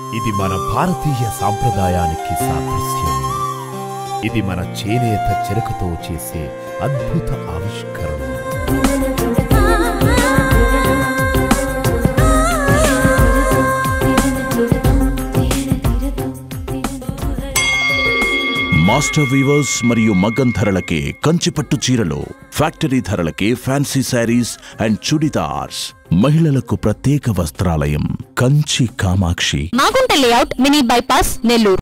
ఇది మన భారతీయ సాంప్రదాయానికి సాదృశ్యం ఇది మన చేనేత చెరకుతో చేసే అద్భుత ఆవిష్కరణ మాస్టర్ వీవర్స్ మరియు మగ్గం ధరలకే కంచిపట్టు చీరలు ఫ్యాక్టరీ ధరలకే ఫ్యాన్సీ శారీస్ అండ్ చుడిదార్స్ మహిళలకు ప్రత్యేక వస్త్రాలయం Kanchi Kamakshi Magunta layout mini bypass Nellore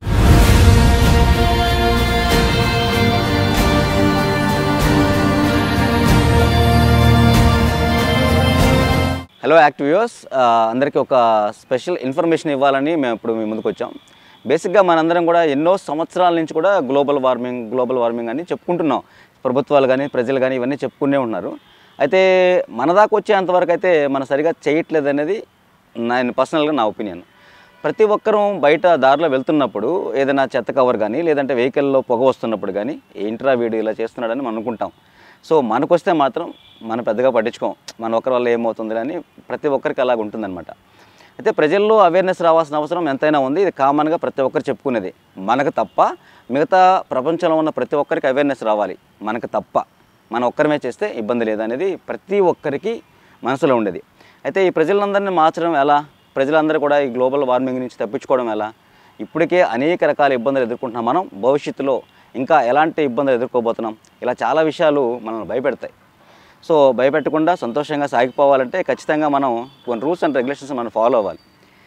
hello active viewers అందరికీ ఒక స్పెషల్ ఇన్ఫర్మేషన్ ఇవ్వాలని మేము ఇప్పుడు మీ ముందుకు వచ్చాం బేసిక్గా మనందరం కూడా ఎన్నో సంవత్సరాల నుంచి కూడా గ్లోబల్ వార్మింగ్ గ్లోబల్ వార్మింగ్ అని చెప్పుకుంటున్నాం ప్రభుత్వాలు కానీ ప్రజలు కానీ ఇవన్నీ చెప్పుకునే ఉన్నారు అయితే మన దాకా వచ్చేంతవరకు అయితే మనం సరిగా చేయట్లేదు అనేది నేను పర్సనల్గా నా ఒపీనియన్ ప్రతి ఒక్కరూ బయట దారిలో వెళ్తున్నప్పుడు ఏదైనా చెత్త కవర్ కానీ లేదంటే వెహికల్లో పొగ వస్తున్నప్పుడు కానీ ఏంట్రా వీడు ఇలా చేస్తున్నాడని మనం అనుకుంటాం సో మనకొస్తే మాత్రం మనం పెద్దగా పట్టించుకోం మన ఒక్కరి వల్ల ఏమవుతుంది అని ప్రతి ఒక్కరికి అలాగ ఉంటుందన్నమాట అయితే ప్రజల్లో అవేర్నెస్ రావాల్సిన అవసరం ఎంతైనా ఉంది ఇది కామన్గా ప్రతి ఒక్కరు చెప్పుకునేది మనకు తప్ప మిగతా ప్రపంచంలో ఉన్న ప్రతి ఒక్కరికి అవేర్నెస్ రావాలి మనకు తప్ప మన ఒక్కరమే చేస్తే ఇబ్బంది లేదనేది ప్రతి ఒక్కరికి మనసులో ఉండేది అయితే ఈ ప్రజలందరినీ మార్చడం ఎలా ప్రజలందరూ కూడా ఈ గ్లోబల్ వార్మింగ్ నుంచి తప్పించుకోవడం ఎలా ఇప్పటికే అనేక రకాల ఇబ్బందులు ఎదుర్కొంటున్నాం మనం భవిష్యత్తులో ఇంకా ఎలాంటి ఇబ్బందులు ఎదుర్కోబోతున్నాం ఇలా చాలా విషయాలు మనల్ని భయపెడతాయి సో భయపెట్టకుండా సంతోషంగా సాగిపోవాలంటే ఖచ్చితంగా మనం కొన్ని రూల్స్ అండ్ రెగ్యులేషన్స్ మనం ఫాలో అవ్వాలి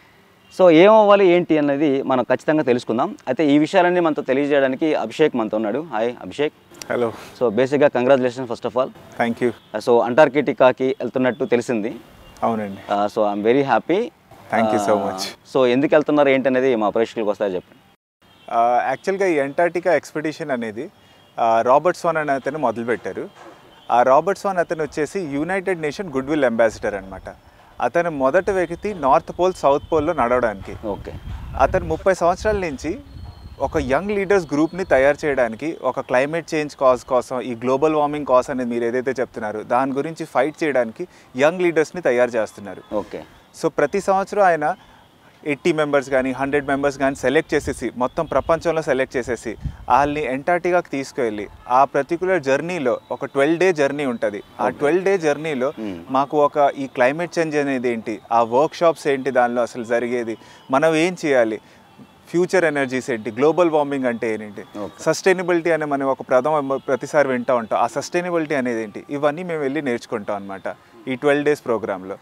సో ఏమవ్వాలి ఏంటి అనేది మనం ఖచ్చితంగా తెలుసుకుందాం అయితే ఈ విషయాలన్నీ మనతో తెలియజేయడానికి అభిషేక్ మనతో ఉన్నాడు హాయ్ అభిషేక్ హలో సో బేసిక్గా congratulation first of all thank you so అంటార్కిటికాకి వెళ్తున్నట్టు తెలిసింది అవునండి so I'm very happy Thank you so much. So ఎందుకు వెళ్తున్నారు ఏంటి అనేది మా ప్రేక్షకులకు వస్తాయి చెప్పండి యాక్చువల్గా ఈ అంటార్టికా ఎక్స్పెడిషన్ అనేది రాబర్ట్స్వాన్ అనే అతను మొదలుపెట్టారు ఆ రాబర్ట్స్వాన్ అతను వచ్చేసి United Nation goodwill ambassador అనమాట అతను మొదటి వ్యక్తి నార్త్ పోల్ సౌత్ పోల్లో నడవడానికి ఓకే అతను ముప్పై సంవత్సరాల నుంచి ఒక యంగ్ లీడర్స్ గ్రూప్ని తయారు చేయడానికి ఒక క్లైమేట్ చేంజ్ కాజ్ కోసం ఈ గ్లోబల్ వార్మింగ్ కాజ్ అనేది మీరు ఏదైతే చెప్తున్నారో దాని గురించి ఫైట్ చేయడానికి యంగ్ లీడర్స్ని తయారు చేస్తున్నారు ఓకే సో ప్రతి సంవత్సరం ఆయన ఎయిటీ మెంబర్స్ కానీ హండ్రెడ్ మెంబర్స్ కానీ సెలెక్ట్ చేసేసి మొత్తం ప్రపంచంలో సెలెక్ట్ చేసేసి వాళ్ళని ఎంటార్టికాకి తీసుకెళ్ళి ఆ పర్టికులర్ జర్నీలో ఒక ట్వెల్వ్ డే జర్నీ ఉంటుంది ఆ ట్వెల్వ్ డే జర్నీలో మాకు ఒక ఈ క్లైమేట్ చేంజ్ అనేది ఏంటి ఆ వర్క్ షాప్స్ ఏంటి దానిలో అసలు జరిగేది మనం ఏం చేయాలి ఫ్యూచర్ ఎనర్జీస్ ఏంటి గ్లోబల్ వార్మింగ్ అంటే ఏంటి సస్టైనబిలిటీ అనే మనం ఒక ప్రథమ ప్రతిసారి వింటూ ఉంటాం ఆ సస్టైనబిలిటీ అనేది ఏంటి ఇవన్నీ మేము వెళ్ళి నేర్చుకుంటాం అనమాట ఈ ట్వెల్వ్ డేస్ ప్రోగ్రాంలో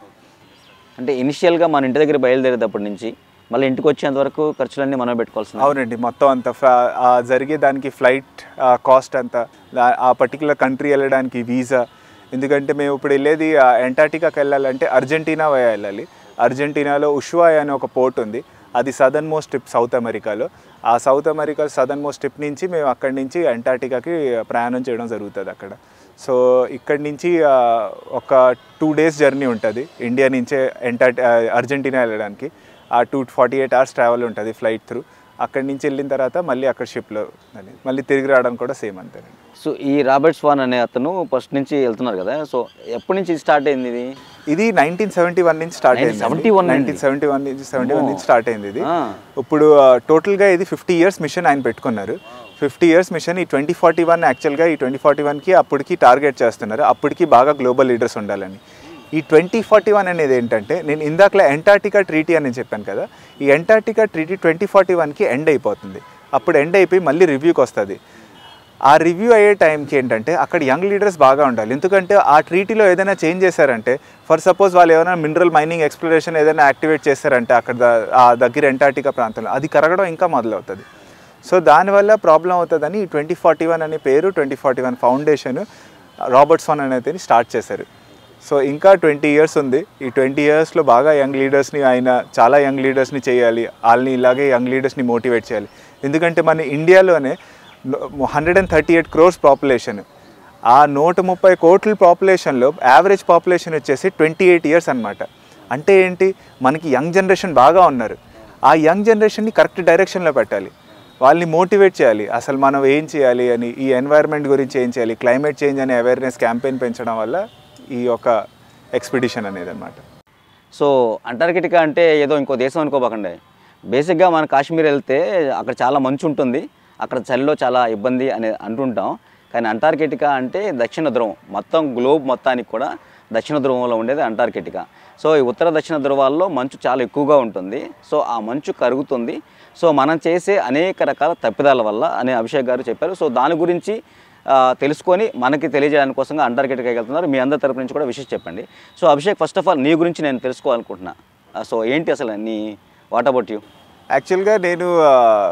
అంటే ఇనిషియల్గా మన ఇంటి దగ్గర బయలుదేరేటప్పటి నుంచి మళ్ళీ ఇంటికి వచ్చేంత వరకు ఖర్చులన్నీ మనం పెట్టుకోవాల్సిన అవునండి మొత్తం అంత ఫ్లా- ఆ జరిగే దానికి ఫ్లైట్ కాస్ట్ అంతా దా- ఆ పర్టికులర్ కంట్రీ వెళ్ళడానికి వీసా ఎందుకంటే మేము ఇప్పుడు వెళ్ళేది ఆ అంటార్టికాకి వెళ్ళాలంటే అర్జెంటీనా వయా వెళ్ళాలి అర్జెంటీనాలో ఉష్వాయ్ అనే ఒక పోర్ట్ ఉంది అది సదర్న్ మోస్ట్ ట్రిప్ సౌత్ అమెరికాలో ఆ South America southernmost trip నుంచి మేము అక్కడి నుంచి అంటార్టికాకి ప్రయాణం చేయడం జరుగుతుంది అక్కడ సో ఇక్కడి నుంచి ఆ, ఒక టూ డేస్ జర్నీ ఉంటుంది ఇండియా నుంచే ఎంటార్టి అర్జెంటీనా వెళ్ళడానికి ఆ two forty eight hours travel ఉంటుంది ఫ్లైట్ త్రూ అక్కడి నుంచి వెళ్ళిన తర్వాత మళ్ళీ అక్కడ షిప్లో మళ్ళీ తిరిగి రావడం కూడా సేమ్ అంతేనండి సో ఈ రాబర్ట్ స్వాన్ అనే అతను ఫస్ట్ నుంచి వెళ్తున్నారు కదా సో ఎప్పటి నుంచి స్టార్ట్ అయింది ఇది ఇది నైన్టీన్ సెవెంటీ వన్ నుంచి స్టార్ట్ అయింది 1971 నైన్టీన్ సెవెంటీ వన్ నుంచి సెవెంటీ వన్ నుంచి స్టార్ట్ అయింది ఇది ఆ. ఇప్పుడు టోటల్గా ఇది ఫిఫ్టీ ఇయర్స్ మిషన్ ఆయన పెట్టుకున్నారు ఫిఫ్టీ ఇయర్స్ మిషన్ ఈ ట్వంటీ ఫార్టీ వన్ యాక్చువల్గా ఈ ట్వంటీ ఫార్టీ వన్కి అప్పటికి టార్గెట్ చేస్తున్నారు అప్పటికి బాగా గ్లోబల్ లీడర్స్ ఉండాలని ఈ ట్వంటీ ఫార్టీ వన్ అనేది ఏంటంటే నేను ఇందాకలా ఎంటార్టికా ట్రీటీ అని చెప్పాను కదా ఈ ఎంటార్టికా ట్రీటీ ట్వంటీ ఫార్టీ వన్కి ఎండ్ అయిపోతుంది అప్పుడు ఎండ్ అయిపోయి మళ్ళీ రివ్యూకి వస్తుంది ఆ రివ్యూ అయ్యే టైంకి ఏంటంటే అక్కడ యంగ్ లీడర్స్ బాగా ఉండాలి ఎందుకంటే ఆ ట్రీటీలో ఏదైనా చేంజ్ చేశారంటే ఫర్ సపోజ్ వాళ్ళు ఏమైనా మినరల్ మైనింగ్ ఎక్స్ప్లోరేషన్ ఏదైనా యాక్టివేట్ చేశారంటే అక్కడ ద- ఆ దగ్గర ఎంటార్టికా ప్రాంతంలో అది కరగడం ఇంకా మొదలవుతుంది సో దానివల్ల ప్రాబ్లం అవుతుందని ట్వంటీ ఫార్టీ వన్ అనే పేరు twenty forty one foundation Robert Swan అనేది స్టార్ట్ చేశారు సో ఇంకా ట్వంటీ ఇయర్స్ ఉంది ఈ ట్వంటీ ఇయర్స్లో బాగా యంగ్ లీడర్స్ని ఆయన చాలా యంగ్ లీడర్స్ని చేయాలి వాళ్ళని ఇలాగే యంగ్ లీడర్స్ని మోటివేట్ చేయాలి ఎందుకంటే మన ఇండియాలోనే hundred and thirty eight crores population ఆ నూట ముప్పై కోట్ల పాపులేషన్లో యావరేజ్ పాపులేషన్ వచ్చేసి ట్వంటీ ఎయిట్ ఇయర్స్ అనమాట అంటే ఏంటి మనకి యంగ్ జనరేషన్ బాగా ఉన్నారు ఆ యంగ్ జనరేషన్ని కరెక్ట్ డైరెక్షన్లో పెట్టాలి వాళ్ళని మోటివేట్ చేయాలి అసలు మనం ఏం చేయాలి అని ఈ ఎన్వైర్న్మెంట్ గురించి ఏం చేయాలి క్లైమేట్ చేంజ్ అనే అవేర్నెస్ క్యాంపెయిన్ పెంచడం వల్ల ఈ యొక్క ఎక్స్పిడిషన్ అనేది అనమాట సో అంటార్కిటికా అంటే ఏదో ఇంకో దేశం అనుకోబాకండి బేసిక్గా మన కాశ్మీర్ వెళ్తే అక్కడ చాలా మంచు ఉంటుంది అక్కడ చలిలో చాలా ఇబ్బంది అని అంటుంటాం కానీ అంటార్కిటికా అంటే దక్షిణ ధ్రువం మొత్తం గ్లోబ్ మొత్తానికి కూడా దక్షిణ ధ్రువంలో ఉండేది అంటార్కిటికా సో ఈ ఉత్తర దక్షిణ ధ్రువాల్లో మంచు చాలా ఎక్కువగా ఉంటుంది సో ఆ మంచు కరుగుతుంది సో మనం చేసే అనేక రకాల తప్పిదాల వల్ల అని అభిషేక్ గారు చెప్పారు సో దాని గురించి ఆ, తెలుసుకొని మనకి తెలియజేయడానికి కోసంగా అంటార్కిటికాకి వెళ్తున్నారు మీ అందరి తరపు నుంచి కూడా విషయం చెప్పండి so Abhishek first of all నీ గురించి నేను తెలుసుకోవాలనుకుంటున్నా ఆ, సో ఏంటి అసలు నీ వాట్ అబౌట్ యూ యాక్చువల్గా నేను ఆ,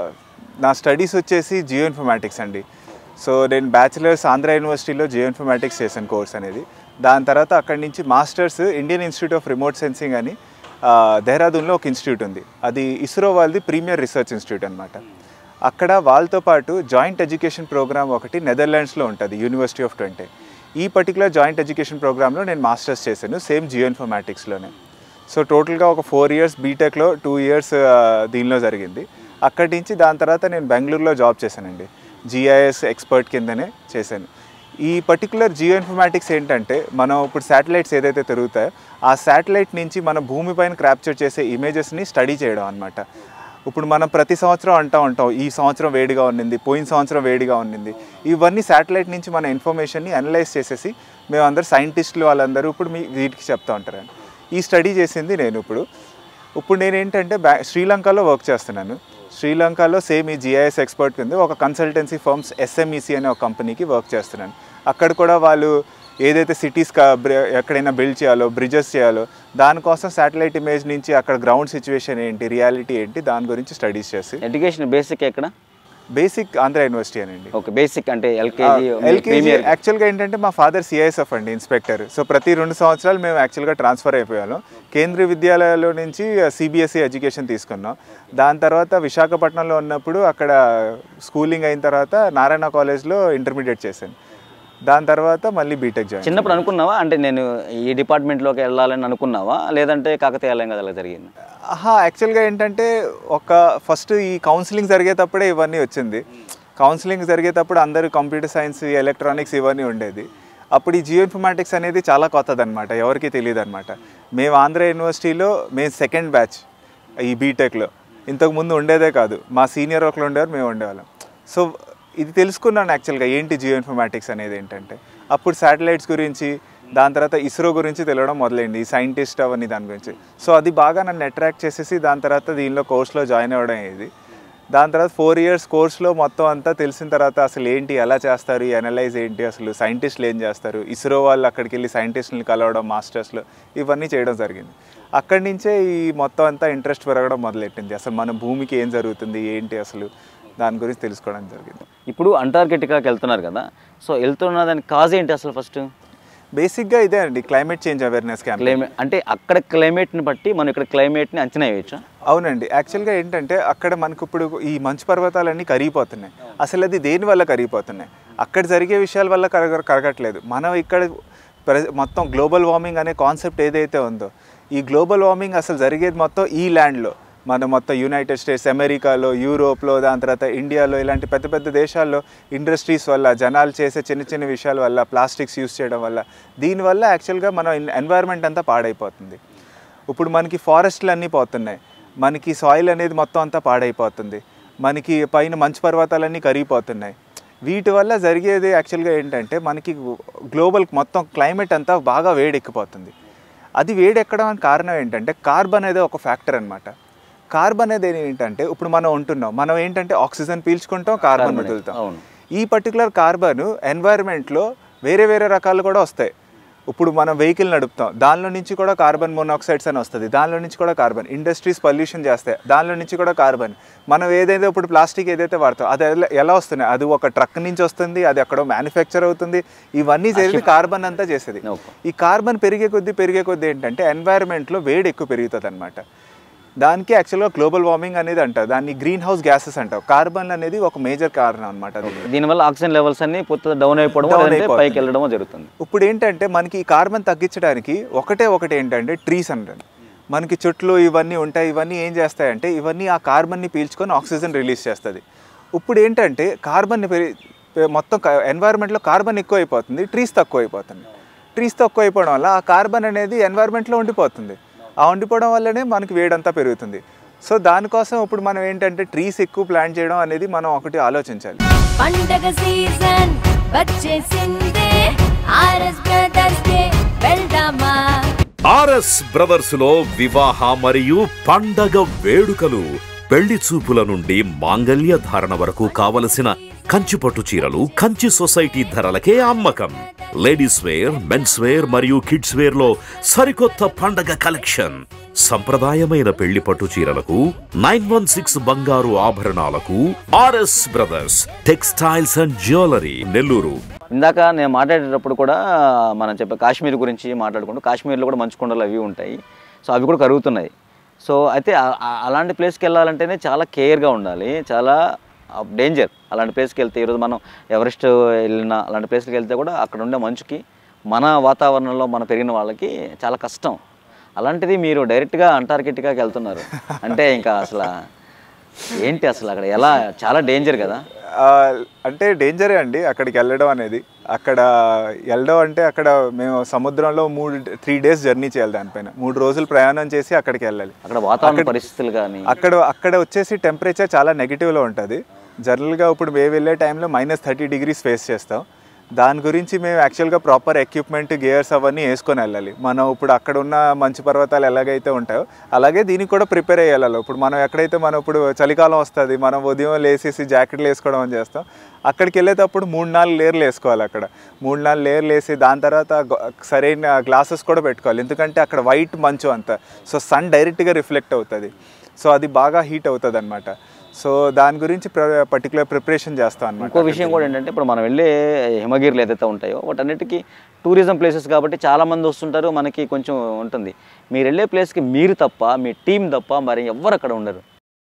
నా స్టడీస్ వచ్చేసి జియో ఇన్ఫర్మాటిక్స్ అండి సో నేను బ్యాచిలర్స్ ఆంధ్ర యూనివర్సిటీలో జియో ఇన్ఫర్మాటిక్స్ చేశాను కోర్స్ అనేది దాని తర్వాత అక్కడి నుంచి masters Indian institute of remote sensing అని ఆ, దెహ్రాదూన్లో ఒక ఇన్స్టిట్యూట్ ఉంది అది ఇస్రో వాళ్ళది ప్రీమియర్ రీసెర్చ్ ఇన్స్టిట్యూట్ అనమాట అక్కడ వాళ్ళతో పాటు జాయింట్ ఎడ్యుకేషన్ ప్రోగ్రామ్ ఒకటి నెదర్లాండ్స్లో ఉంటుంది యూనివర్సిటీ ఆఫ్ ట్వంటీ ఈ పర్టికులర్ జాయింట్ ఎడ్యుకేషన్ ప్రోగ్రాంలో నేను మాస్టర్స్ చేశాను సేమ్ జియో ఇన్ఫర్మాటిక్స్లోనే సో టోటల్గా ఒక ఫోర్ ఇయర్స్ బీటెక్లో టూ ఇయర్స్ దీనిలో జరిగింది అక్కడి నుంచి దాని తర్వాత నేను బెంగళూరులో జాబ్ చేశానండి జిఐఎస్ ఎక్స్పర్ట్ కిందనే చేశాను ఈ పర్టికులర్ జియో ఇన్ఫర్మాటిక్స్ ఏంటంటే మనం ఇప్పుడు శాటిలైట్స్ ఏదైతే తిరుగుతాయో ఆ శాటిలైట్ నుంచి మన భూమిపైన క్యాప్చర్ చేసే ఇమేజెస్ని స్టడీ చేయడం అనమాట ఇప్పుడు మనం ప్రతి సంవత్సరం అంటూ ఉంటాం ఈ సంవత్సరం వేడిగా ఉండింది పోయిన సంవత్సరం వేడిగా ఉండింది ఇవన్నీ శాటిలైట్ నుంచి మన ఇన్ఫర్మేషన్ని అనలైజ్ చేసేసి మేమందరూ సైంటిస్టులు వాళ్ళందరూ ఇప్పుడు మీ వీటికి చెప్తా ఉంటారండి ఈ స్టడీ చేసింది నేను ఇప్పుడు ఇప్పుడు నేను ఏంటంటే బ్యా శ్రీలంకలో వర్క్ చేస్తున్నాను శ్రీలంకలో సేమ్ ఈ జిఐఎస్ ఎక్స్పర్ట్ కింద ఒక కన్సల్టెన్సీ ఫర్మ్స్ ఎస్ఎంఈసి అనే ఒక కంపెనీకి వర్క్ చేస్తున్నాను అక్కడ కూడా వాళ్ళు ఏదైతే సిటీస్ ఎక్కడైనా బిల్డ్ చేయాలో బ్రిడ్జెస్ చేయాలో దానికోసం శాటిలైట్ ఇమేజ్ నుంచి అక్కడ గ్రౌండ్ సిచ్యువేషన్ ఏంటి రియాలిటీ ఏంటి దాని గురించి స్టడీస్ చేసి ఎడ్యుకేషన్ బేసిక్ ఎక్కడ బేసిక్ ఆంధ్ర యూనివర్సిటీ అనండి ఓకే బేసిక్ అంటే ఎల్కేజీ ఎల్కేజీ ప్రీమియర్ యాక్చువల్గా ఏంటంటే మా ఫాదర్ సిఐఎస్ఎఫ్ అండి ఇన్స్పెక్టర్ సో ప్రతి రెండు సంవత్సరాలు మేము యాక్చువల్గా ట్రాన్స్ఫర్ అయిపోయాము కేంద్రీయ విద్యాలయాలో నుంచి సిబిఎస్ఈ ఎడ్యుకేషన్ తీసుకున్నాం దాని తర్వాత విశాఖపట్నంలో ఉన్నప్పుడు అక్కడ స్కూలింగ్ అయిన తర్వాత నారాయణ కాలేజ్లో ఇంటర్మీడియట్ చేశాను దాని తర్వాత మళ్ళీ బీటెక్ జాయిన్ చిన్నప్పుడు అనుకున్నావా అంటే నేను ఈ డిపార్ట్మెంట్లోకి వెళ్ళాలని అనుకున్నావా లేదంటే కాకతీయాలయం కదా అలా జరిగింది ఆహా యాక్చువల్గా ఏంటంటే ఒక ఫస్ట్ ఈ కౌన్సిలింగ్ జరిగేటప్పుడే ఇవన్నీ వచ్చింది కౌన్సిలింగ్ జరిగేటప్పుడు అందరూ కంప్యూటర్ సైన్స్ ఎలక్ట్రానిక్స్ ఇవన్నీ ఉండేది అప్పుడు ఈ జియో ఇన్ఫర్మాటిక్స్ అనేది చాలా కొత్తదన్నమాట ఎవరికి తెలియదు అనమాట మేము ఆంధ్ర యూనివర్సిటీలో మేము సెకండ్ బ్యాచ్ ఈ బీటెక్లో ఇంతకు ముందు ఉండేదే కాదు మా సీనియర్ ఒకరు ఉండేవారు మేము ఉండేవాళ్ళం సో ఇది తెలుసుకున్నాను యాక్చువల్గా ఏంటి జియో ఇన్ఫర్మాటిక్స్ అనేది ఏంటంటే అప్పుడు శాటిలైట్స్ గురించి దాని తర్వాత ఇస్రో గురించి తెలియడం మొదలైంది ఈ సైంటిస్ట్ అవన్నీ దాని గురించి సో అది బాగా నన్ను అట్రాక్ట్ చేసేసి దాని తర్వాత దీనిలో కోర్స్లో జాయిన్ అవ్వడం ఇది దాని తర్వాత ఫోర్ ఇయర్స్ కోర్స్లో మొత్తం అంతా తెలిసిన తర్వాత అసలు ఏంటి ఎలా చేస్తారు ఈ అనలైజ్ ఏంటి అసలు సైంటిస్టులు ఏం చేస్తారు ఇస్రో వాళ్ళు అక్కడికి వెళ్ళి సైంటిస్టులు కలవడం మాస్టర్స్లో ఇవన్నీ చేయడం జరిగింది అక్కడి నుంచే ఈ మొత్తం అంతా ఇంట్రెస్ట్ పెరగడం మొదలెట్టింది అసలు మన భూమికి ఏం జరుగుతుంది ఏంటి అసలు దాని గురించి తెలుసుకోవడం జరిగింది ఇప్పుడు అంటార్కిటికాకి వెళ్తున్నారు కదా సో వెళ్తున్న దానికి కాజ్ ఏంటి అసలు ఫస్ట్ బేసిక్గా ఇదే అండి climate change awareness camp climate అంటే అక్కడ క్లైమేట్ని బట్టి మనం ఇక్కడ క్లైమేట్ని అంచనా వేయచ్చా అవునండి యాక్చువల్గా ఏంటంటే అక్కడ మనకు ఇప్పుడు ఈ మంచు పర్వతాలన్నీ కరిగిపోతున్నాయి అసలు అది దేని వల్ల కరిగిపోతున్నాయి అక్కడ జరిగే విషయాల వల్ల కరగ కరగట్లేదు మనం ఇక్కడ ప్ర- మొత్తం గ్లోబల్ వార్మింగ్ అనే కాన్సెప్ట్ ఏదైతే ఉందో ఈ గ్లోబల్ వార్మింగ్ అసలు జరిగేది మొత్తం ఈ ల్యాండ్లో మన మొత్తం యునైటెడ్ స్టేట్స్ అమెరికాలో యూరోప్లో దాని తర్వాత ఇండియాలో ఇలాంటి పెద్ద పెద్ద దేశాల్లో ఇండస్ట్రీస్ వల్ల జనాలు చేసే చిన్న చిన్న విషయాల వల్ల ప్లాస్టిక్స్ యూస్ చేయడం వల్ల దీనివల్ల యాక్చువల్గా మన ఎన్వైర్న్మెంట్ అంతా పాడైపోతుంది ఇప్పుడు మనకి ఫారెస్ట్లు అన్నీ పోతున్నాయి మనకి సాయిల్ అనేది మొత్తం అంతా పాడైపోతుంది మనకి పైన మంచు పర్వతాలన్నీ కరిగిపోతున్నాయి వీటి వల్ల జరిగేది యాక్చువల్గా ఏంటంటే మనకి గ్లోబల్ మొత్తం క్లైమేట్ అంతా బాగా వేడెక్కిపోతుంది అది వేడెక్కడానికి కారణం ఏంటంటే కార్బన్ అనేది ఒక ఫ్యాక్టర్ అనమాట కార్బన్ అనేది ఏంటంటే ఇప్పుడు మనం ఉంటున్నాం మనం ఏంటంటే ఆక్సిజన్ పీల్చుకుంటాం కార్బన్ Carbon, వదులుతాం అవును. ఈ పర్టికులర్ కార్బన్ ఎన్వైర్న్మెంట్లో వేరే వేరే రకాలు కూడా వస్తాయి ఇప్పుడు మనం వెహికల్ నడుపుతాం దానిలో నుంచి కూడా కార్బన్ మోనాక్సైడ్స్ అని వస్తుంది దానిలో నుంచి కూడా కార్బన్ ఇండస్ట్రీస్ పొల్యూషన్ చేస్తాయి దానిలో నుంచి కూడా కార్బన్ మనం ఏదైతే ఇప్పుడు ప్లాస్టిక్ ఏదైతే వాడతాం అది ఎలా- ఎలా వస్తున్నాయి అది ఒక ట్రక్ నుంచి వస్తుంది అది ఎక్కడో మ్యానుఫ్యాక్చర్ అవుతుంది ఇవన్నీ చేసి కార్బన్ అంతా చేసేది Okay. ఈ కార్బన్ పెరిగే కొద్దీ పెరిగే కొద్దీ ఏంటంటే ఎన్వైర్న్మెంట్లో వేడి ఎక్కువ పెరుగుతుంది అనమాట దానికి యాక్చువల్గా గ్లోబల్ వార్మింగ్ అనేది అంటారు దాన్ని గ్రీన్ హౌస్ గ్యాసెస్ అంటారు కార్బన్ అనేది ఒక మేజర్ కారణం అనమాట అది దీనివల్ల ఆక్సిజన్ లెవెల్స్ అన్ని పూర్తిగా డౌన్ అయిపోవడం Down లేదంటే అయిపోతుంది. పైకి వెళ్ళడం జరుగుతుంది ఇప్పుడు ఏంటంటే మనకి ఈ కార్బన్ తగ్గించడానికి ఒకటే ఒకటి ఏంటంటే ట్రీస్ అంటారు మనకి చెట్లు ఇవన్నీ ఉంటాయి ఇవన్నీ ఏం చేస్తాయంటే ఇవన్నీ ఆ కార్బన్ని పీల్చుకొని ఆక్సిజన్ రిలీజ్ చేస్తుంది ఇప్పుడు ఏంటంటే కార్బన్ పెరి పె- మొత్తం ఎన్వైర్న్మెంట్లో కార్బన్ ఎక్కువ అయిపోతుంది ట్రీస్ తక్కువ అయిపోతుంది ట్రీస్ తక్కువ అయిపోవడం వల్ల ఆ కార్బన్ అనేది ఎన్వైర్న్మెంట్లో ఉండిపోతుంది ఆ ఉండిపోవడం వల్లనే మనకి వేడంతా పెరుగుతుంది సో దానికోసం ఇప్పుడు మనం ఏంటంటే ట్రీస్ ఎక్కువ ప్లాంట్ చేయడం అనేది మనం ఒకటి ఆలోచించాలి పండగ సీజన్ వచ్చేసిందే ఆర్ఎస్ బ్రదర్స్ డే వెళ్దామా ఆర్ఎస్ బ్రదర్స్ లో వివాహ మరియు పండగ వేడుకలు పెళ్లి చూపుల నుండి మాంగళ్య ధారణ వరకు కావలసిన కంచి పట్టు చీరలు కంచి సొసైటీ ధరలకే అమ్మకం లేడీస్ వేర్ మెన్స్ వేర్ మరియు కిడ్స్ వేర్ లో సరికొత్త పండగ కలెక్షన్ సంప్రదాయమైన పెళ్లి పట్టు చీరలకు నైన్ వన్ సిక్స్ బంగారు ఆభరణాలకు RS brothers textiles and jewellery Nellore ఇందాక నేను మాట్లాడేటప్పుడు కూడా మనం చెప్పే కాశ్మీర్ గురించి మాట్లాడుకుంటూ కాశ్మీర్లో కూడా మంచు కొండలు అవి ఉంటాయి సో అవి కూడా కరుగుతున్నాయి సో అయితే ఆ- ఆ- అలాంటి ప్లేస్కి వెళ్ళాలంటేనే చాలా కేర్గా ఉండాలి చాలా డేంజర్ అలాంటి ప్లేస్కి వెళ్తే ఈరోజు మనం ఎవరెస్ట్ వెళ్ళినా అలాంటి ప్లేస్కి వెళ్తే కూడా అక్కడ ఉండే మంచుకి మన వాతావరణంలో మన పెరిగిన వాళ్ళకి చాలా కష్టం అలాంటిది మీరు డైరెక్ట్గా అంటార్కిటికాకి వెళ్తున్నారు అంటే ఇంకా అసలు ఏంటి అసలు అక్కడ ఎలా చాలా డేంజర్ కదా ఆ, అంటే డేంజరే అండి అక్కడికి వెళ్ళడం అనేది అక్కడ వెళ్ళడం అంటే అక్కడ మేము సముద్రంలో మూడు త్రీ డేస్ జర్నీ చేయాలి దానిపైన మూడు రోజులు ప్రయాణం చేసి అక్కడికి వెళ్ళాలి అక్కడ వాతావరణ పరిస్థితులు కానీ అక్కడ అక్కడ వచ్చేసి టెంపరేచర్ చాలా నెగిటివ్లో ఉంటుంది జనరల్గా ఇప్పుడు మేము వెళ్ళే టైంలో మైనస్ థర్టీ డిగ్రీస్ ఫేస్ చేస్తాం దాని గురించి మేము యాక్చువల్గా ప్రాపర్ ఎక్విప్మెంట్ గేర్స్ అవన్నీ వేసుకొని వెళ్ళాలి మనం ఇప్పుడు అక్కడ ఉన్న మంచు పర్వతాలు ఎలాగైతే ఉంటాయో అలాగే దీనికి కూడా ప్రిపేర్ అయ్యాలి ఇప్పుడు మనం ఎక్కడైతే మనం ఇప్పుడు చలికాలం వస్తుంది మనం ఉదయం లేసేసి జాకెట్లు వేసుకోవడం అని చేస్తాం అక్కడికి వెళ్ళేటప్పుడు మూడు నాలుగు లేయర్లు వేసుకోవాలి అక్కడ మూడు నాలుగు లేయర్లు వేసి దాని తర్వాత గ- సరైన గ్లాసెస్ కూడా పెట్టుకోవాలి ఎందుకంటే అక్కడ వైట్ మంచు అంతా సో సన్ డైరెక్ట్గా రిఫ్లెక్ట్ అవుతుంది సో అది బాగా హీట్ అవుతుంది అనమాట సో దాని గురించి పర్టికులర్ ప్రిపరేషన్ చేస్తాం అనమాట ఇంకో విషయం కూడా ఏంటంటే ఇప్పుడు మనం వెళ్ళే హిమగిరిలు ఏదైతే ఉంటాయో వాటన్నిటికీ టూరిజం ప్లేసెస్ కాబట్టి చాలా మంది వస్తుంటారు మనకి కొంచెం ఉంటుంది మీరు వెళ్ళే ప్లేస్కి మీరు తప్ప మీ టీం తప్ప మరి ఎవ్వరు అక్కడ ఉండరు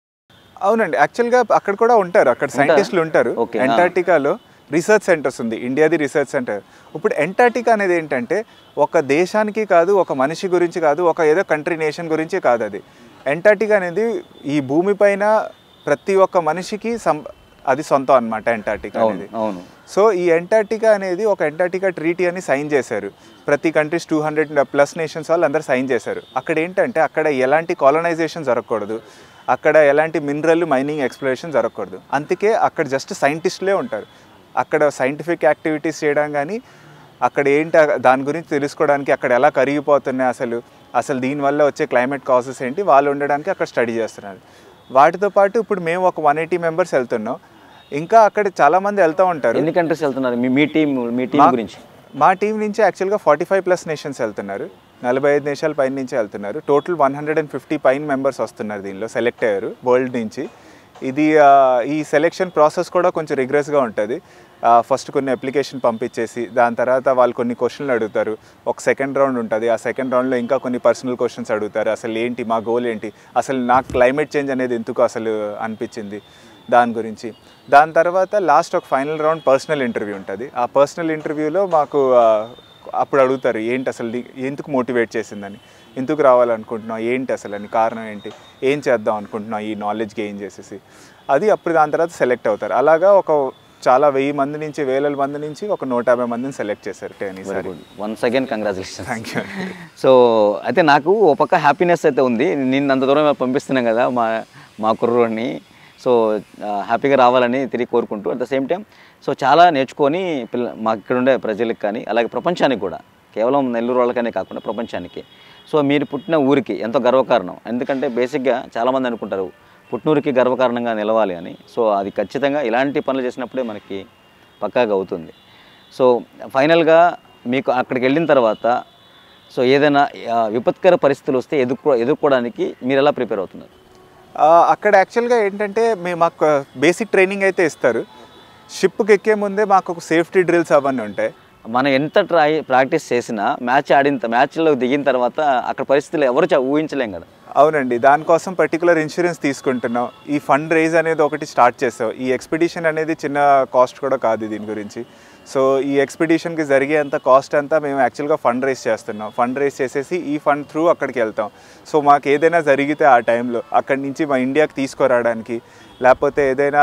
అవునండి యాక్చువల్గా అక్కడ కూడా ఉంటారు అక్కడ సైంటిస్టులు ఉంటారు Okay, ah. ఎంటార్టికాలో రీసెర్చ్ సెంటర్స్ ఉంది ఇండియాది రీసెర్చ్ సెంటర్ ఇప్పుడు ఎంటార్టికా అనేది ఏంటంటే ఒక దేశానికి కాదు ఒక మనిషి గురించి కాదు ఒక ఏదో కంట్రీ నేషన్ గురించి కాదు అది ఎంటార్టికా అనేది ఈ భూమిపైన ప్రతి ఒక్క మనిషికి సం అది సొంతం అనమాట ఎంటార్టికా అవును అనేది అవును సో ఈ ఎంటార్టికా అనేది ఒక ఎంటార్టికా ట్రీటీ అని సైన్ చేశారు ప్రతి countries two hundred plus nations వాళ్ళు అందరు సైన్ చేశారు అక్కడ ఏంటంటే అక్కడ ఎలాంటి కాలనైజేషన్ జరగకూడదు అక్కడ ఎలాంటి మినరల్ మైనింగ్ ఎక్స్ప్లోరేషన్ జరగకూడదు అందుకే అక్కడ జస్ట్ సైంటిస్టులే ఉంటారు అక్కడ సైంటిఫిక్ యాక్టివిటీస్ చేయడం కానీ అక్కడ ఏంటి ఆ- దాని గురించి తెలుసుకోవడానికి అక్కడ ఎలా కరిగిపోతున్నాయి అసలు అసలు దీనివల్ల వచ్చే క్లైమేట్ కాజెస్ ఏంటి వాళ్ళు ఉండడానికి అక్కడ స్టడీ చేస్తున్నారు వాటితో పాటు ఇప్పుడు మేము ఒక వన్ ఎయిటీ మెంబర్స్ వెళ్తున్నాం ఇంకా అక్కడ చాలా మంది వెళ్తూ ఉంటారు ఎన్ని కంట్రీస్ వెళ్తున్నారు మీ మీ టీం మీ టీం మా- గురించి మా టీం నుంచి యాక్చువల్గా ఫార్టీ ఫైవ్ ప్లస్ నేషన్స్ వెళ్తున్నారు నలభై ఐదు దేశాల పైన నుంచి వెళ్తున్నారు total one hundred and fifty పైన మెంబర్స్ వస్తున్నారు దీనిలో సెలెక్ట్ అయ్యారు వరల్డ్ నుంచి ఇది ఆ, ఈ సెలెక్షన్ ప్రాసెస్ కూడా కొంచెం రిగ్రెస్గా ఉంటుంది ఫస్ట్ కొన్ని అప్లికేషన్ పంపించేసి దాని తర్వాత వాళ్ళు కొన్ని క్వశ్చన్లు అడుగుతారు ఒక సెకండ్ రౌండ్ ఉంటుంది ఆ సెకండ్ రౌండ్లో ఇంకా కొన్ని పర్సనల్ క్వశ్చన్స్ అడుగుతారు అసలు ఏంటి మా గోల్ ఏంటి అసలు నాకు క్లైమేట్ చేంజ్ అనేది ఎందుకు అసలు అనిపించింది దాని గురించి దాని తర్వాత లాస్ట్ ఒక ఫైనల్ రౌండ్ పర్సనల్ ఇంటర్వ్యూ ఉంటుంది ఆ పర్సనల్ ఇంటర్వ్యూలో మాకు ఆ, అప్పుడు అడుగుతారు ఏంటి అసలు నీ- ఎందుకు మోటివేట్ చేసిందని ఎందుకు రావాలనుకుంటున్నావు ఏంటి అసలు అని కారణం ఏంటి ఏం చేద్దాం అనుకుంటున్నావు ఈ నాలెడ్జ్ గెయిన్ చేసేసి అది అప్పుడు దాని తర్వాత సెలెక్ట్ అవుతారు అలాగా ఒక చాలా వెయ్యి మంది నుంచి వేల మంది నుంచి ఒక నూట యాభై మందిని సెలెక్ట్ చేశారు టెన్ వెరీ ఈసారి good once again congratulation thank you so అయితే నాకు ఓ పక్క హ్యాపీనెస్ అయితే ఉంది నేను అంత దూరం పంపిస్తున్నాం కదా మా మా కుర్రోడిని సో హ్యాపీగా రావాలని తిరిగి కోరుకుంటూ at the same time so చాలా నేర్చుకొని పిల్ల మాకు ఇక్కడ ఉండే ప్రజలకు కానీ అలాగే ప్రపంచానికి కూడా కేవలం నెల్లూరు వాళ్ళకనే కాకుండా ప్రపంచానికి సో మీరు పుట్టిన ఊరికి ఎంతో గర్వకారణం ఎందుకంటే బేసిక్గా చాలామంది అనుకుంటారు పుట్టినూరికి గర్వకారణంగా నిలవాలి అని సో అది ఖచ్చితంగా ఇలాంటి పనులు చేసినప్పుడే మనకి పక్కాగా అవుతుంది సో ఫైనల్గా మీకు అక్కడికి వెళ్ళిన తర్వాత సో ఏదైనా ఆ, విపత్కర పరిస్థితులు వస్తే ఎదుర్కో ఎదుర్కోవడానికి మీరు ఎలా ప్రిపేర్ అవుతున్నారు ఆ, అక్కడ యాక్చువల్గా ఏంటంటే మేము మాకు బేసిక్ ట్రైనింగ్ అయితే ఇస్తారు షిప్కి ఎక్కే ముందే మాకు ఒక సేఫ్టీ డ్రిల్స్ అవన్నీ ఉంటాయి మనం ఎంత ట్రై ప్రాక్టీస్ చేసినా మ్యాచ్ ఆడిన మ్యాచ్లో దిగిన తర్వాత అక్కడ పరిస్థితులు ఎవరు చ- ఊహించలేం కదా అవునండి దానికోసం పర్టికులర్ ఇన్సూరెన్స్ తీసుకుంటున్నాం ఈ ఫండ్ రైజ్ అనేది ఒకటి స్టార్ట్ చేసాం ఈ ఎక్స్పిడిషన్ అనేది చిన్న కాస్ట్ కూడా కాదు దీని గురించి సో ఈ ఎక్స్పిడిషన్కి జరిగేంత కాస్ట్ అంతా మేము యాక్చువల్గా ఫండ్ రైజ్ చేస్తున్నాం ఫండ్ రైజ్ చేసేసి ఈ ఫండ్ త్రూ అక్కడికి వెళ్తాం సో మాకు ఏదైనా జరిగితే ఆ టైంలో అక్కడి నుంచి మా ఇండియాకి తీసుకురావడానికి లేకపోతే ఏదైనా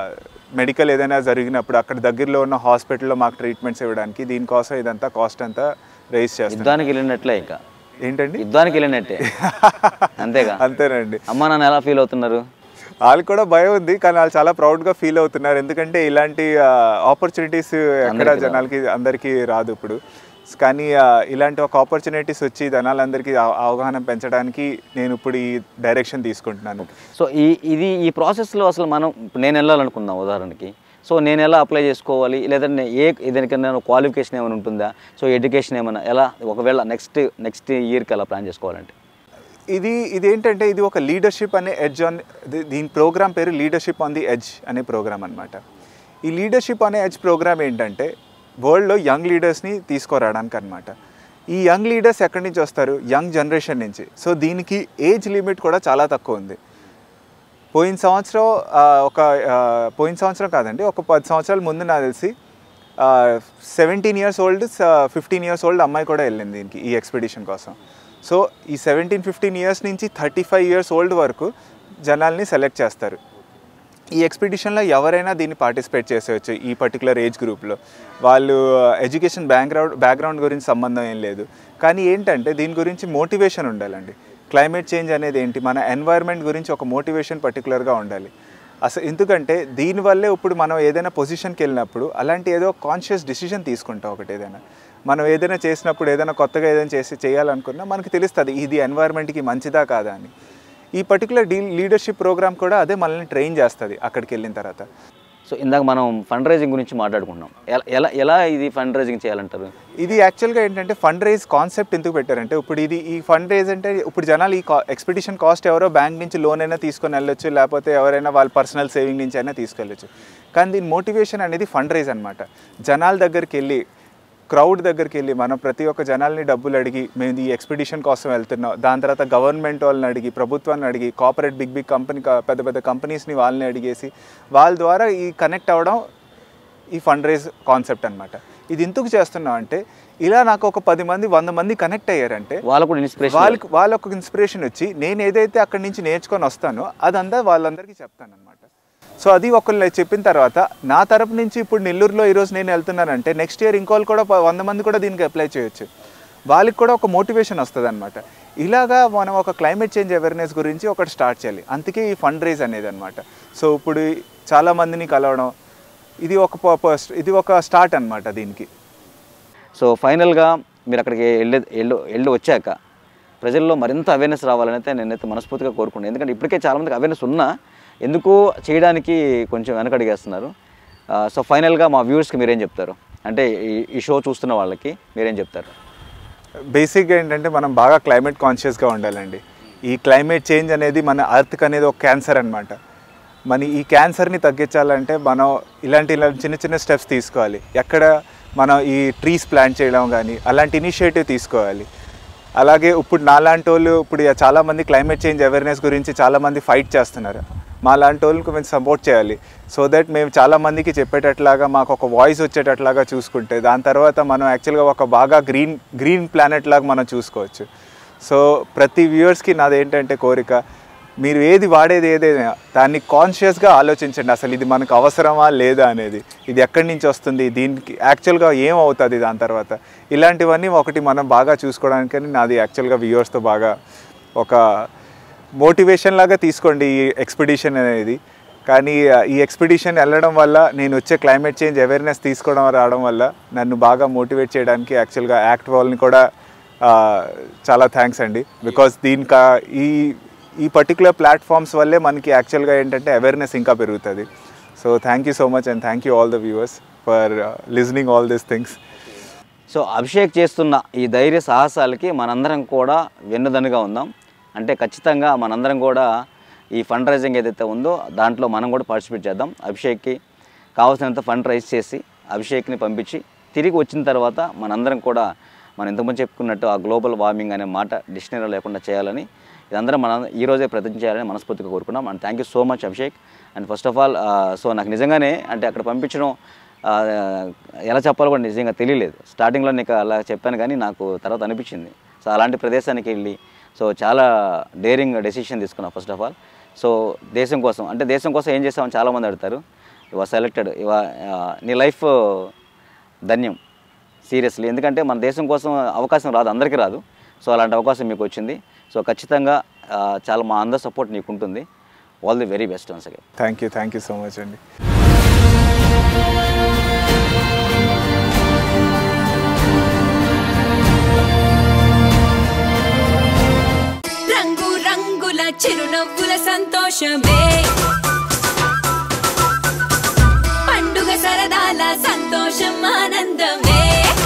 మెడికల్ ఏదైనా జరిగినప్పుడు అక్కడ దగ్గరలో ఉన్న హాస్పిటల్లో మాకు ట్రీట్మెంట్స్ ఇవ్వడానికి దీనికోసం ఇదంతా కాస్ట్ అంతా రైజ్ చేస్తాం యుద్ధానికి వెళ్ళినట్లే ఇక ఏంటండి యుద్ధానికి వెళ్ళినట్టే అంతేగా అంతేనండి అమ్మా నాన్న ఎలా ఫీల్ అవుతున్నారు వాళ్ళు కూడా భయం ఉంది కానీ వాళ్ళు చాలా ప్రౌడ్గా ఫీల్ అవుతున్నారు ఎందుకంటే ఇలాంటి ఆపర్చునిటీస్ ఎక్కడ జనాలకి అందరికీ రాదు ఇప్పుడు కానీ ఆ, ఇలాంటి ఒక ఆపర్చునిటీస్ వచ్చి జనాలందరికీ అవ- అవగాహన పెంచడానికి నేను ఇప్పుడు ఈ డైరెక్షన్ తీసుకుంటున్నాను సో ఈ ఇది ఈ ప్రాసెస్లో అసలు మనం ఇప్పుడు నేను వెళ్ళాలనుకుందాం ఉదాహరణకి సో నేను ఎలా అప్లై చేసుకోవాలి లేదంటే ఏ దేనికైనా క్వాలిఫికేషన్ ఏమైనా ఉంటుందా సో ఎడ్యుకేషన్ ఏమైనా ఎలా ఒకవేళ నెక్స్ట్ నెక్స్ట్ ఇయర్కి ఎలా ప్లాన్ చేసుకోవాలంటే ఇది ఇది ఏంటంటే ఇది ఒక లీడర్షిప్ అనే ఎడ్జ్ ఆన్ ది- దీని ప్రోగ్రామ్ పేరు లీడర్షిప్ ఆన్ ది ఎడ్జ్ అనే ప్రోగ్రామ్ అనమాట ఈ లీడర్షిప్ అనే ఎడ్జ్ ప్రోగ్రామ్ ఏంటంటే వరల్డ్లో యంగ్ లీడర్స్ని తీసుకురావడానికి అనమాట ఈ యంగ్ లీడర్స్ ఎక్కడి నుంచి వస్తారు యంగ్ జనరేషన్ నుంచి సో దీనికి ఏజ్ లిమిట్ కూడా చాలా తక్కువ ఉంది పోయిన సంవత్సరం ఆ, ఒక ఆ, పోయిన సంవత్సరం కాదండి ఒక పది సంవత్సరాల ముందు నాకు తెలిసి seventeen years old fifteen years old అమ్మాయి కూడా వెళ్ళింది దీనికి ఈ ఎక్స్పెడిషన్ కోసం సో ఈ సెవెంటీన్ ఫిఫ్టీన్ ఇయర్స్ నుంచి థర్టీ ఫైవ్ ఇయర్స్ ఓల్డ్ వరకు జనాల్ని సెలెక్ట్ చేస్తారు ఈ ఎక్స్పెడిషన్లో ఎవరైనా దీన్ని పార్టిసిపేట్ చేసేవచ్చు ఈ పర్టికులర్ ఏజ్ గ్రూప్లో వాళ్ళు ఎడ్యుకేషన్ బ్యాక్గ్రౌండ్ బ్యాక్గ్రౌండ్ గురించి సంబంధం ఏం లేదు కానీ ఏంటంటే దీని గురించి మోటివేషన్ ఉండాలండి క్లైమేట్ చేంజ్ అనేది ఏంటి మన ఎన్వైర్న్మెంట్ గురించి ఒక మోటివేషన్ పర్టికులర్గా ఉండాలి అసలు ఎందుకంటే దీనివల్లే ఇప్పుడు మనం ఏదైనా పొజిషన్కి వెళ్ళినప్పుడు అలాంటి ఏదో కాన్షియస్ డిసిషన్ తీసుకుంటాం ఒకటి ఏదైనా మనం ఏదైనా చేసినప్పుడు ఏదైనా కొత్తగా ఏదైనా చేసి చేయాలనుకున్నా మనకి తెలుస్తుంది ఇది ఎన్వైర్న్మెంట్కి మంచిదా కాదా అని ఈ పర్టికులర్ డీ లీడర్షిప్ ప్రోగ్రామ్ కూడా అదే మనల్ని ట్రైన్ చేస్తుంది అక్కడికి వెళ్ళిన తర్వాత సో ఇందాక మనం ఫండ్ రైజింగ్ గురించి మాట్లాడుకుంటున్నాం ఎలా ఎలా ఎలా ఇది ఫండ్ రైజింగ్ చేయాలంటారు ఇది యాక్చువల్గా ఏంటంటే ఫండ్ రైజ్ కాన్సెప్ట్ ఎందుకు పెట్టారంటే ఇప్పుడు ఇది ఈ ఫండ్ రైజ్ అంటే ఇప్పుడు జనాలు ఈ ఎక్స్పెడిషన్ కాస్ట్ ఎవరో బ్యాంక్ నుంచి లోన్ అయినా తీసుకొని వెళ్ళొచ్చు లేకపోతే ఎవరైనా వాళ్ళ పర్సనల్ సేవింగ్ నుంచి అయినా తీసుకెళ్ళొచ్చు కానీ దీని మోటివేషన్ అనేది ఫండ్ రైజ్ అనమాట జనాల దగ్గరికి వెళ్ళి క్రౌడ్ దగ్గరికి వెళ్ళి మనం ప్రతి ఒక్క జనాల్ని డబ్బులు అడిగి మేము ఈ ఎక్స్పెడిషన్ కోసం వెళ్తున్నాం దాని తర్వాత గవర్నమెంట్ వాళ్ళని అడిగి ప్రభుత్వాన్ని అడిగి కార్పొరేట్ బిగ్ బిగ్ కంపెనీ పెద్ద పెద్ద కంపెనీస్ని వాళ్ళని అడిగేసి వాళ్ళ ద్వారా ఈ కనెక్ట్ అవ్వడం ఈ ఫండ్ రైజ్ కాన్సెప్ట్ అనమాట ఇది ఎందుకు చేస్తున్నాం అంటే ఇలా నాకు ఒక పది మంది వంద మంది కనెక్ట్ అయ్యారంటే వాళ్ళకు కూడా ఇన్స్పిరేషన్ వాళ్ళకి వాళ్ళొక ఇన్స్పిరేషన్ వచ్చి నేను ఏదైతే అక్కడి నుంచి నేర్చుకొని వస్తానో అదంతా వాళ్ళందరికీ చెప్తాను అనమాట సో అది ఒకళ్ళు చెప్పిన తర్వాత నా తరపు నుంచి ఇప్పుడు నెల్లూరులో ఈరోజు నేను వెళ్తున్నానంటే నెక్స్ట్ ఇయర్ ఇంకోళ్ళు కూడా ప- వంద మంది కూడా దీనికి అప్లై చేయొచ్చు వాళ్ళకి కూడా ఒక మోటివేషన్ వస్తుంది అనమాట ఇలాగా మనం ఒక క్లైమేట్ చేంజ్ అవేర్నెస్ గురించి ఒకటి స్టార్ట్ చేయాలి అందుకే ఈ ఫండ్ రైజ్ అనేది అనమాట సో ఇప్పుడు చాలా మందిని కలవడం ఇది ఒక పర్పస్ ఇది ఒక స్టార్ట్ అనమాట దీనికి సో ఫైనల్గా మీరు అక్కడికి వెళ్ళి వెళ్ళి వెళ్ళి వచ్చాక ప్రజల్లో మరింత అవేర్నెస్ రావాలని అయితే నేనైతే మనస్ఫూర్తిగా కోరుకున్నాను ఎందుకంటే ఇప్పటికే చాలామందికి అవేర్నెస్ ఉన్నా ఎందుకు చేయడానికి కొంచెం వెనకడిగేస్తున్నారు ఆ, సో ఫైనల్గా మా వ్యూవర్స్కి మీరేం చెప్తారు అంటే ఈ ఈ షో చూస్తున్న వాళ్ళకి మీరేం చెప్తారు బేసిక్గా ఏంటంటే మనం బాగా క్లైమేట్ కాన్షియస్గా ఉండాలండి ఈ క్లైమేట్ చేంజ్ అనేది మన అర్త్కి అనేది ఒక క్యాన్సర్ అనమాట మన ఈ క్యాన్సర్ని తగ్గించాలంటే మనం ఇలాంటి ఇలాంటి చిన్న చిన్న స్టెప్స్ తీసుకోవాలి ఎక్కడ మనం ఈ ట్రీస్ ప్లాంట్ చేయడం కానీ అలాంటి ఇనిషియేటివ్ తీసుకోవాలి అలాగే ఇప్పుడు నాలాంటి వాళ్ళు ఇప్పుడు చాలామంది క్లైమేట్ చేంజ్ అవేర్నెస్ గురించి చాలామంది ఫైట్ చేస్తున్నారు మా లాంటి వాళ్ళకి కొంచెం సపోర్ట్ చేయాలి సో దట్ మేము చాలా మందికి చెప్పేటట్లాగా మాకు ఒక వాయిస్ వచ్చేటట్లాగా చూసుకుంటే దాని తర్వాత మనం యాక్చువల్గా ఒక బాగా గ్రీన్ గ్రీన్ ప్లానెట్ లాగా మనం చూసుకోవచ్చు సో ప్రతి వ్యూవర్స్కి నాది ఏంటంటే కోరిక మీరు ఏది వాడేది ఏదైనా దాన్ని కాన్షియస్గా ఆలోచించండి అసలు ఇది మనకు అవసరమా లేదా అనేది ఇది ఎక్కడి నుంచి వస్తుంది దీనికి యాక్చువల్గా ఏం అవుతుంది దాని తర్వాత ఇలాంటివన్నీ ఒకటి మనం బాగా చూసుకోవడానికని నాది యాక్చువల్గా వ్యూవర్స్తో బాగా ఒక మోటివేషన్ లాగా తీసుకోండి ఈ ఎక్స్పెడిషన్ అనేది కానీ ఆ, ఈ ఎక్స్పెడిషన్ వెళ్ళడం వల్ల నేను వచ్చే క్లైమేట్ చేంజ్ అవేర్నెస్ తీసుకోవడం రావడం వల్ల నన్ను బాగా మోటివేట్ చేయడానికి యాక్చువల్గా యాక్ట్ వాళ్ళని కూడా ఆ, చాలా థ్యాంక్స్ అండి బికాస్ దీనికి ఈ ఈ పర్టికులర్ ప్లాట్ఫామ్స్ వల్లే మనకి యాక్చువల్గా ఏంటంటే అవేర్నెస్ ఇంకా పెరుగుతుంది so thank you so much and thank you all the viewers for listening all these things so Abhishek చేస్తున్న ఈ ధైర్య సాహసాలకి మనందరం కూడా వెన్నుదన్నుగా ఉందాం అంటే ఖచ్చితంగా మనందరం కూడా ఈ ఫండ్ రైజింగ్ ఏదైతే ఉందో దాంట్లో మనం కూడా పార్టిసిపేట్ చేద్దాం అభిషేక్కి కావాల్సినంత ఫండ్ రైజ్ చేసి అభిషేక్ని పంపించి తిరిగి వచ్చిన తర్వాత మనందరం కూడా మనం ఇంతకుముందు చెప్పుకున్నట్టు ఆ గ్లోబల్ వార్మింగ్ అనే మాట డిక్షనరీ లేకుండా చేయాలని ఇదందరం మనం ఈ రోజే ప్రతిజ్ఞ చేయాలని మనస్ఫూర్తిగా కోరుకున్నాం and thank you so much Abhishek and first of all so నాకు నిజంగానే అంటే అక్కడ పంపించడం ఆ, ఎలా చెప్పాలో కూడా నిజంగా తెలియలేదు స్టార్టింగ్లో నీకు అలా చెప్పాను కానీ నాకు తర్వాత అనిపించింది సో అలాంటి ప్రదేశానికి వెళ్ళి సో చాలా డేరింగ్ డెసిషన్ తీసుకున్నాను ఫస్ట్ ఆఫ్ ఆల్ సో దేశం కోసం అంటే దేశం కోసం ఏం చేస్తామని చాలామంది అడుగుతారు ఇవా సెలెక్టెడ్ ఇవా ఆ, నీ లైఫ్ ధన్యం సీరియస్లీ ఎందుకంటే మన దేశం కోసం అవకాశం రాదు అందరికీ రాదు సో అలాంటి అవకాశం మీకు వచ్చింది సో ఖచ్చితంగా ఆ, చాలా మా అందరి సపోర్ట్ నీకు ఉంటుంది all the very best once again thank you thank you so much అండి రంగు రంగుల చిరునవ్వుల సంతోషమే పండుగ సరదాల సంతోషం ఆనందమే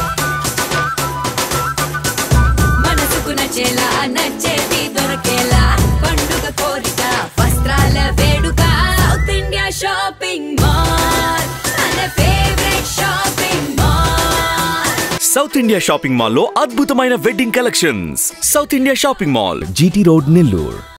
మనసుకు నచ్చేలా నచ్చేది దొరకేలా పండుగ కోరిక వస్త్రాల వేడుక సౌత్ ఇండియా షాపింగ్ మాల్ మన favourite shopping mall south India shopping మాల్లో అద్భుతమైన wedding collections south India shopping mall GT road Nellore